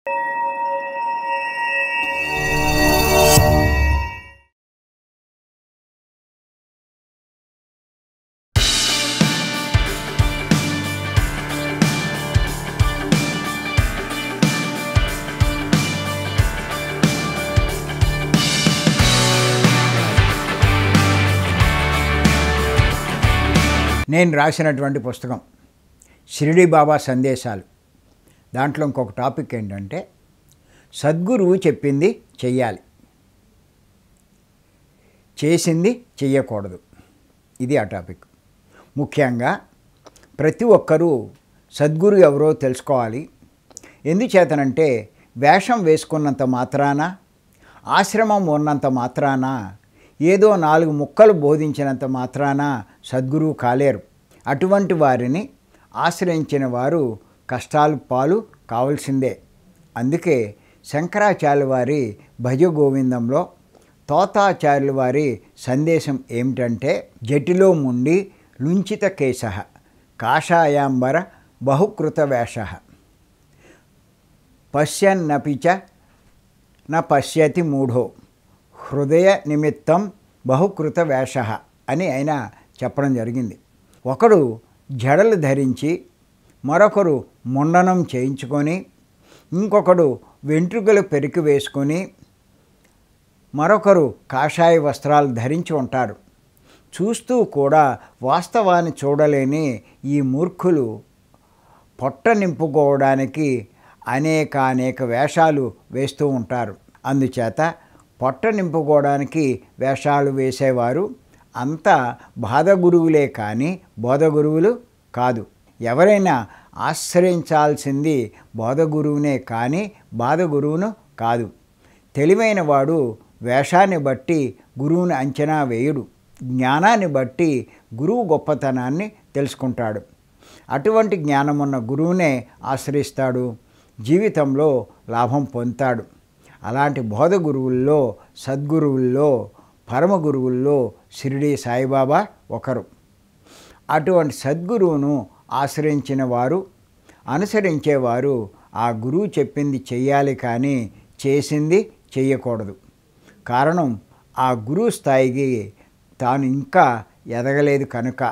నేను రాసినటువంటి పుస్తకం షిరిడి బాబా సందేశాలు దాంట్లో ఇంకొక టాపిక్ ఏంటంటే సద్గురువు చెప్పింది చెయ్యాలి చేసింది చెయ్యకూడదు ఇది ఆ టాపిక్ ముఖ్యంగా ప్రతి ఒక్కరూ సద్గురు ఎవరో తెలుసుకోవాలి ఎందుచేతనంటే వేషం వేసుకున్నంత మాత్రాన ఆశ్రమం ఉన్నంత మాత్రాన ఏదో నాలుగు ముక్కలు బోధించినంత మాత్రాన సద్గురువు కాలేరు అటువంటి వారిని ఆశ్రయించిన వారు కష్టాలు పాలు కావాల్సిందే అందుకే శంకరాచార్య వారి భజ గోవిందంలో తోతాచార్యుల వారి సందేశం ఏమిటంటే జటిలో ముండి లుంచిత కేశ కాషాయాంబర బహుకృత వేష పశ్యన్నపి చ న పశ్యతి మూఢో హృదయ నిమిత్తం బహుకృత వేష అని ఆయన చెప్పడం జరిగింది ఒకడు జడలు ధరించి మరొకరు ముండనం చేయించుకొని ఇంకొకడు వెంట్రుకలు పెరికి వేసుకొని మరొకరు కాషాయ వస్త్రాలు ధరించి ఉంటారు చూస్తూ కూడా వాస్తవాన్ని చూడలేని ఈ మూర్ఖులు పొట్ట నింపుకోవడానికి అనేక అనేక వేషాలు వేస్తూ ఉంటారు అందుచేత పొట్ట నింపుకోవడానికి వేషాలు వేసేవారు అంతా బాధ గురువులే కానీ బోధ గురువులు కాదు ఎవరైనా ఆశ్రయించాల్సింది బోధ గురువునే కానీ బాధ గురువును కాదు తెలివైన వాడు వేషాన్ని బట్టి గురువుని అంచనా వేయుడు జ్ఞానాన్ని బట్టి గురువు గొప్పతనాన్ని తెలుసుకుంటాడు అటువంటి జ్ఞానమున్న గురువునే ఆశ్రయిస్తాడు జీవితంలో లాభం పొందుతాడు అలాంటి బోధ గురువుల్లో సద్గురువుల్లో పరమ గురువుల్లో షిరిడి సాయిబాబా ఒకరు అటువంటి సద్గురువును ఆశ్రయించిన వారు అనుసరించేవారు ఆ గురువు చెప్పింది చెయ్యాలి కానీ చేసింది చెయ్యకూడదు కారణం ఆ గురువు స్థాయికి తాను ఇంకా ఎదగలేదు కనుక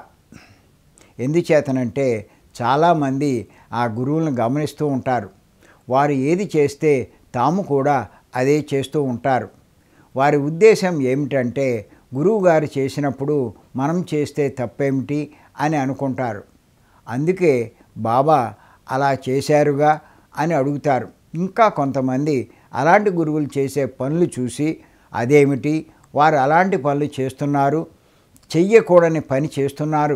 ఎందుచేతనంటే చాలామంది ఆ గురువులను గమనిస్తూ ఉంటారు వారు ఏది చేస్తే తాము కూడా అదే చేస్తూ ఉంటారు వారి ఉద్దేశం ఏమిటంటే గురువుగారు చేసినప్పుడు మనం చేస్తే తప్పేమిటి అని అనుకుంటారు అందుకే బాబా అలా చేశారుగా అని అడుగుతారు ఇంకా కొంతమంది అలాంటి గురువులు చేసే పనులు చూసి అదేమిటి వారు అలాంటి పనులు చేస్తున్నారు చెయ్యకూడని పని చేస్తున్నారు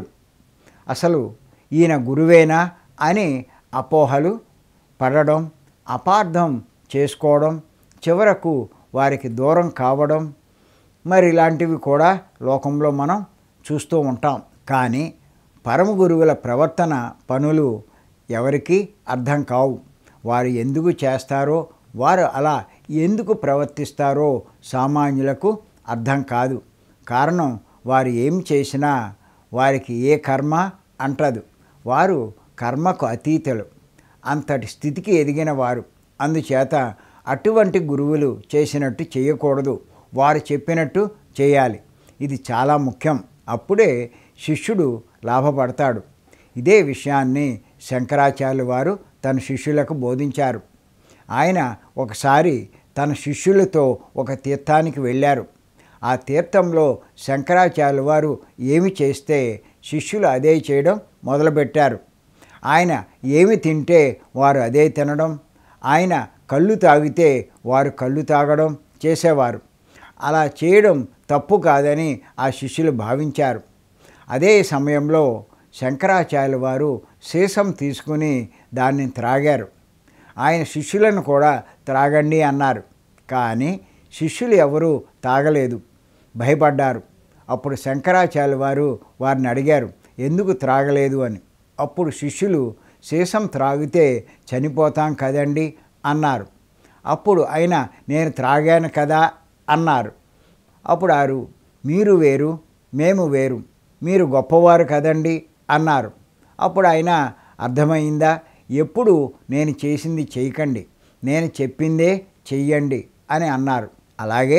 అసలు ఈయన గురువేనా అని అపోహలు పడడం అపార్థం చేసుకోవడం చివరకు వారికి దూరం కావడం మరి ఇలాంటివి కూడా లోకంలో మనం చూస్తూ ఉంటాం కానీ పరమ గురువుల ప్రవర్తన పనులు ఎవరికి అర్థం కావు వారు ఎందుకు చేస్తారో వారు అలా ఎందుకు ప్రవర్తిస్తారో సామాన్యులకు అర్థం కాదు కారణం వారు ఏం చేసినా వారికి ఏ కర్మ అంటదు వారు కర్మకు అతీతులు అంతటి స్థితికి ఎదిగిన వారు అందుచేత అటువంటి గురువులు చేసినట్టు చేయకూడదు వారు చెప్పినట్టు చేయాలి ఇది చాలా ముఖ్యం అప్పుడే శిష్యుడు లాభపడతాడు ఇదే విషయాన్ని శంకరాచార్యులు వారు తన శిష్యులకు బోధించారు ఆయన ఒకసారి తన శిష్యులతో ఒక తీర్థానికి వెళ్ళారు ఆ తీర్థంలో శంకరాచార్యుల వారు ఏమి చేస్తే శిష్యులు అదే చేయడం మొదలుపెట్టారు ఆయన ఏమి తింటే వారు అదే తినడం ఆయన కళ్ళు తాగితే వారు కళ్ళు తాగడం చేసేవారు అలా చేయడం తప్పు కాదని ఆ శిష్యులు భావించారు అదే సమయంలో శంకరాచార్యుల వారు సీసం తీసుకుని దాన్ని త్రాగారు ఆయన శిష్యులను కూడా త్రాగండి అన్నారు కానీ శిష్యులు ఎవరూ తాగలేదు భయపడ్డారు అప్పుడు శంకరాచార్యుల వారు వారిని అడిగారు ఎందుకు త్రాగలేదు అని అప్పుడు శిష్యులు సీసం త్రాగితే చనిపోతాం కదండి అన్నారు అప్పుడు ఆయన నేను త్రాగాను కదా అన్నారు అప్పుడు ఆరు మీరు వేరు మేము వేరు మీరు గొప్పవారు కదండి అన్నారు అప్పుడు ఆయన అర్థమైందా ఎప్పుడు నేను చేసింది చేయకండి నేను చెప్పిందే చెయ్యండి అని అన్నారు అలాగే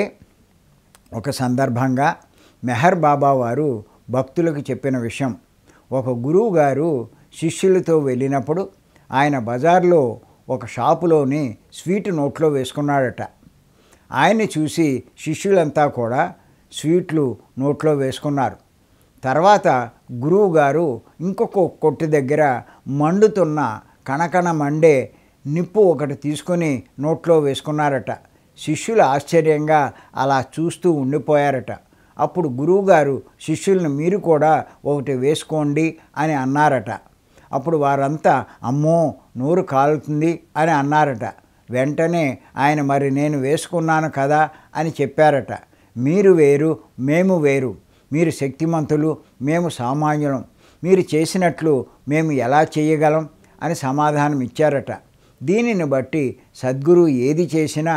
ఒక సందర్భంగా మెహర్ బాబా వారు భక్తులకు చెప్పిన విషయం ఒక గురువు గారు శిష్యులతో వెళ్ళినప్పుడు ఆయన బజార్లో ఒక షాపులోని స్వీట్ నోట్లో వేసుకున్నాడట ఆయన్ని చూసి శిష్యులంతా కూడా స్వీట్లు నోట్లో వేసుకున్నారు తర్వాత గురువు గారు ఇంకొక కొట్టు దగ్గర మండుతున్న కణకణ మండే నిప్పు ఒకటి తీసుకొని నోట్లో వేసుకున్నారట శిష్యులు ఆశ్చర్యంగా అలా చూస్తూ ఉండిపోయారట అప్పుడు గురువుగారు శిష్యులను మీరు కూడా ఒకటి వేసుకోండి అని అన్నారట అప్పుడు వారంతా అమ్మో నోరు కాలుతుంది అని అన్నారట వెంటనే ఆయన మరి నేను వేసుకున్నాను కదా అని చెప్పారట మీరు వేరు మేము వేరు మీరు శక్తిమంతులు మేము సామాన్యులం మీరు చేసినట్లు మేము ఎలా చేయగలం అని సమాధానం ఇచ్చారట దీనిని బట్టి సద్గురు ఏది చేసినా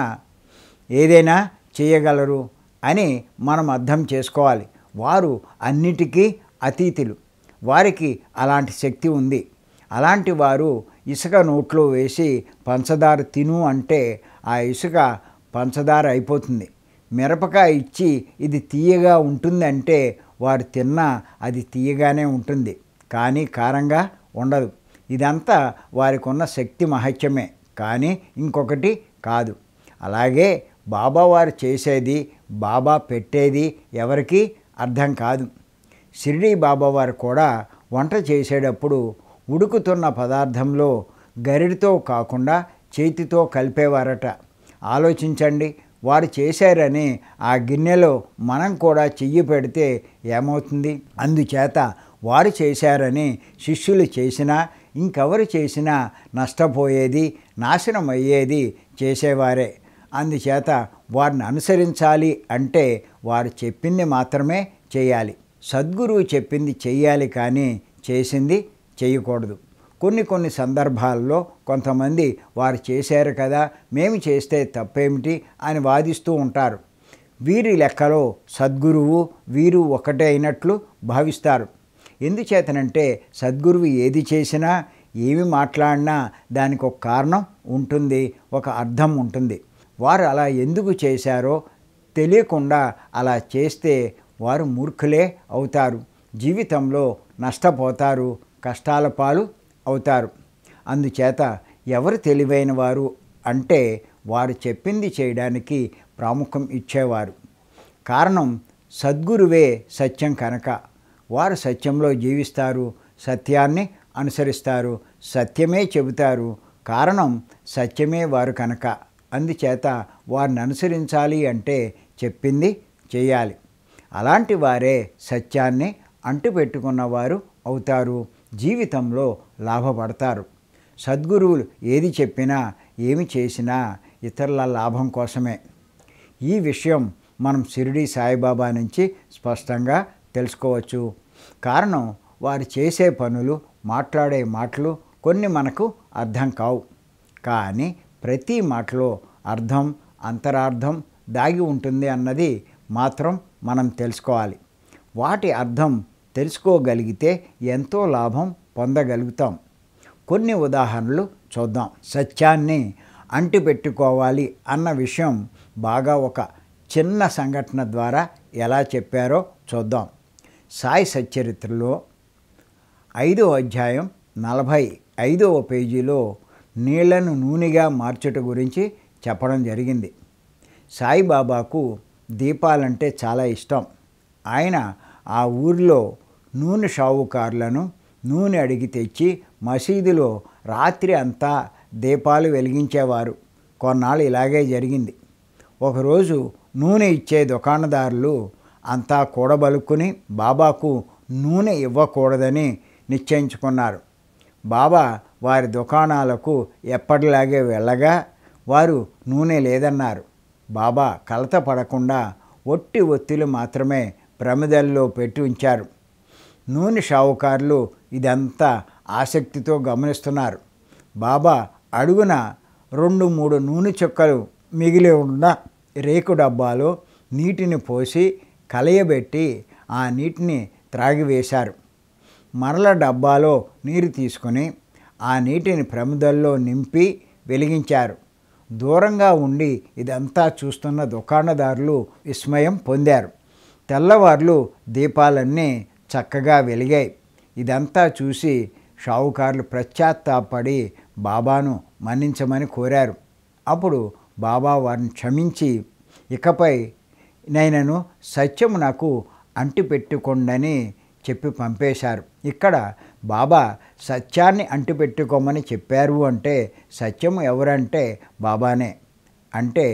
ఏదైనా చేయగలరు అని మనం అర్థం చేసుకోవాలి వారు అన్నిటికీ అతీతులు వారికి అలాంటి శక్తి ఉంది అలాంటి వారు ఇసుక నోట్లో వేసి పంచదార తిను అంటే ఆ ఇసుక పంచదార అయిపోతుంది మిరపకాయ ఇచ్చి ఇది తీయగా ఉంటుందంటే వారు తిన్నా అది తీయగానే ఉంటుంది కానీ కారంగా ఉండదు ఇదంతా వారికి ఉన్న శక్తి మహత్యమే కానీ ఇంకొకటి కాదు అలాగే బాబా వారు చేసేది బాబా పెట్టేది ఎవరికి అర్థం కాదు షిరిడి బాబా వారు కూడా వంట చేసేటప్పుడు ఉడుకుతున్న పదార్థంలో గరిడితో కాకుండా చేతితో కలిపేవారట ఆలోచించండి వారు చేశారని ఆ గిన్నెలో మనం కూడా చెయ్యి పెడితే ఏమవుతుంది అందుచేత వారు చేశారని శిష్యులు చేసినా ఇంకెవరు చేసినా నష్టపోయేది నాశనం అయ్యేది చేసేవారే అందుచేత వారిని అనుసరించాలి అంటే వారు చెప్పింది మాత్రమే చేయాలి సద్గురువు చెప్పింది చెయ్యాలి కానీ చేసింది చేయకూడదు కొన్ని కొన్ని సందర్భాల్లో కొంతమంది వారు చేశారు కదా మేము చేస్తే తప్పేమిటి అని వాదిస్తూ ఉంటారు వీరి లెక్కలో సద్గురువు వీరు ఒకటే అయినట్లు భావిస్తారు ఎందుచేతనంటే సద్గురువు ఏది చేసినా ఏమి మాట్లాడినా దానికి ఒక కారణం ఉంటుంది ఒక అర్థం ఉంటుంది వారు అలా ఎందుకు చేశారో తెలియకుండా అలా చేస్తే వారు మూర్ఖులే అవుతారు జీవితంలో నష్టపోతారు కష్టాల పాలు అవుతారు అందుచేత ఎవరు తెలివైన వారు అంటే వారు చెప్పింది చేయడానికి ప్రాముఖ్యం ఇచ్చేవారు కారణం సద్గురువే సత్యం కనుక వారు సత్యంలో జీవిస్తారు సత్యాన్ని అనుసరిస్తారు సత్యమే చెబుతారు కారణం సత్యమే వారు కనుక అందుచేత వారిని అనుసరించాలి అంటే చెప్పింది చేయాలి అలాంటి వారే సత్యాన్ని అంటుపెట్టుకున్నవారు అవుతారు జీవితంలో లాభపడతారు సద్గురువులు ఏది చెప్పినా ఏమి చేసినా ఇతరుల లాభం కోసమే ఈ విషయం మనం షిరిడి సాయిబాబా నుంచి స్పష్టంగా తెలుసుకోవచ్చు కారణం వారు చేసే పనులు మాట్లాడే మాటలు కొన్ని మనకు అర్థం కావు కానీ ప్రతి మాటలో అర్థం అంతరార్థం దాగి ఉంటుంది అన్నది మాత్రం మనం తెలుసుకోవాలి వాటి అర్థం తెలుసుకోగలిగితే ఎంతో లాభం పొందగలుగుతాం కొన్ని ఉదాహరణలు చూద్దాం సత్యాన్ని అంటిపెట్టుకోవాలి అన్న విషయం బాగా ఒక చిన్న సంఘటన ద్వారా ఎలా చెప్పారో చూద్దాం సాయి సచ్చరిత్రలో ఐదో అధ్యాయం నలభై ఐదవ పేజీలో నీళ్లను నూనెగా మార్చుట గురించి చెప్పడం జరిగింది సాయిబాబాకు దీపాలంటే చాలా ఇష్టం ఆయన ఆ ఊరిలో నూనె షావుకారులను నూనె అడిగి తెచ్చి మసీదులో రాత్రి అంతా దీపాలు వెలిగించేవారు కొన్నాళ్ళు ఇలాగే జరిగింది ఒకరోజు నూనె ఇచ్చే దుకాణదారులు అంతా కూడబలుక్కుని బాబాకు నూనె ఇవ్వకూడదని నిశ్చయించుకున్నారు బాబా వారి దుకాణాలకు ఎప్పటిలాగే వెళ్ళగా వారు నూనె లేదన్నారు బాబా కలత పడకుండా ఒట్టి ఒత్తిలు మాత్రమే ప్రమిదల్లో పెట్టి ఉంచారు నూనె షావుకారులు ఇదంతా ఆసక్తితో గమనిస్తున్నారు బాబా అడుగున రెండు మూడు నూనె చుక్కలు మిగిలి ఉన్న రేకు డబ్బాలో నీటిని పోసి కలయబెట్టి ఆ నీటిని త్రాగివేశారు మరల డబ్బాలో నీరు తీసుకుని ఆ నీటిని ప్రమిదల్లో నింపి వెలిగించారు దూరంగా ఉండి ఇదంతా చూస్తున్న దుకాణదారులు విస్మయం పొందారు తెల్లవార్లు దీపాలన్నీ చక్కగా వెలిగాయి ఇదంతా చూసి షావుకారులు పశ్చాత్తాపడి బాబాను మన్నించమని కోరారు అప్పుడు బాబా వారిని క్షమించి ఇకపై నైనను సత్యము నాకు అంటిపెట్టుకోండని చెప్పి పంపేశారు ఇక్కడ బాబా సత్యాన్ని అంటిపెట్టుకోమని చెప్పారు అంటే సత్యము ఎవరంటే బాబానే అంటే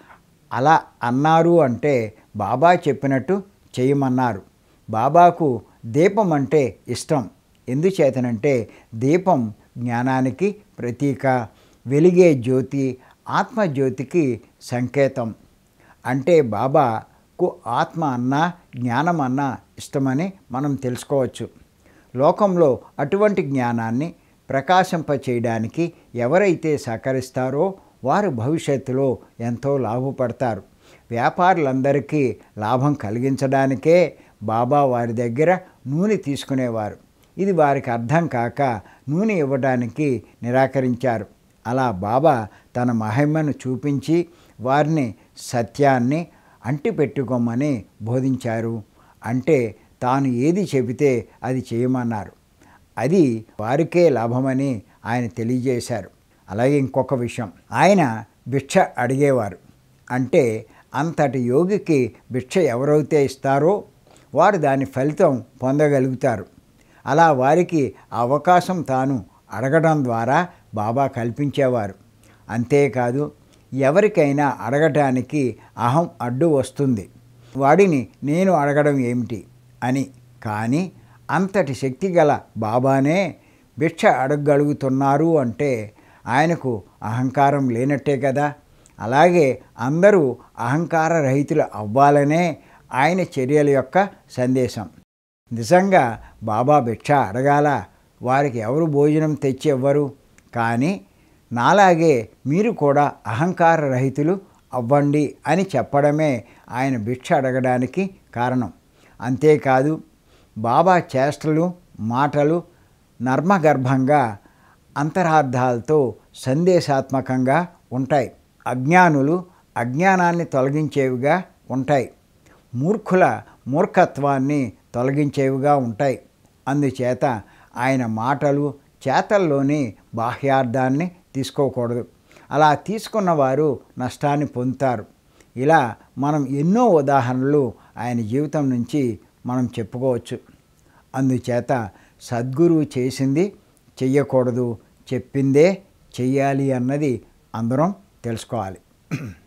అలా అన్నారు అంటే బాబా చెప్పినట్టు చేయమన్నారు బాబాకు దీపం అంటే ఇష్టం ఎందుచేతనంటే దీపం జ్ఞానానికి ప్రతీక వెలిగే జ్యోతి ఆత్మజ్యోతికి సంకేతం అంటే బాబాకు ఆత్మ అన్నా జ్ఞానం అన్నా ఇష్టమని మనం తెలుసుకోవచ్చు లోకంలో అటువంటి జ్ఞానాన్ని ప్రకాశింపచేయడానికి ఎవరైతే సహకరిస్తారో వారు భవిష్యత్తులో ఎంతో లాభపడతారు వ్యాపారులందరికీ లాభం కలిగించడానికే బాబా వారి దగ్గర నూనె తీసుకునేవారు ఇది వారికి అర్థం కాక నూనె ఇవ్వడానికి నిరాకరించారు అలా బాబా తన మహిమను చూపించి వారిని సత్యాన్ని అంటిపెట్టుకోమని బోధించారు అంటే తాను ఏది చెబితే అది చేయమన్నారు అది వారికే లాభమని ఆయన తెలియజేశారు అలాగే ఇంకొక విషయం ఆయన భిక్ష అడిగేవారు అంటే అంతటి యోగికి భిక్ష ఎవరైతే ఇస్తారో వారు దాని ఫలితం పొందగలుగుతారు అలా వారికి ఆ అవకాశం తాను అడగడం ద్వారా బాబా కల్పించేవారు అంతేకాదు ఎవరికైనా అడగటానికి అహం అడ్డు వస్తుంది వాడిని నేను అడగడం ఏమిటి అని కానీ అంతటి శక్తి గల బాబానే భిక్ష అడగగలుగుతున్నారు అంటే ఆయనకు అహంకారం లేనట్టే కదా అలాగే అందరూ అహంకార రహితులు అవ్వాలనే ఆయన చర్యల యొక్క సందేశం నిజంగా బాబా భిక్ష అడగాల వారికి ఎవరు భోజనం తెచ్చి ఇవ్వరు కానీ నాలాగే మీరు కూడా అహంకార రహితులు అవ్వండి అని చెప్పడమే ఆయన భిక్ష అడగడానికి కారణం అంతేకాదు బాబా చేష్టలు మాటలు నర్మగర్భంగా అంతరార్థాలతో సందేశాత్మకంగా ఉంటాయి అజ్ఞానులు అజ్ఞానాన్ని తొలగించేవిగా ఉంటాయి మూర్ఖుల మూర్ఖత్వాన్ని తొలగించేవిగా ఉంటాయి అందుచేత ఆయన మాటలు చేతల్లోని బాహ్యార్థాన్ని తీసుకోకూడదు అలా తీసుకున్న వారు నష్టాన్ని పొందుతారు ఇలా మనం ఎన్నో ఉదాహరణలు ఆయన జీవితం నుంచి మనం చెప్పుకోవచ్చు అందుచేత సద్గురువు చేసింది చెయ్యకూడదు చెప్పిందే చెయ్యాలి అన్నది అందరం తెలుసుకోవాలి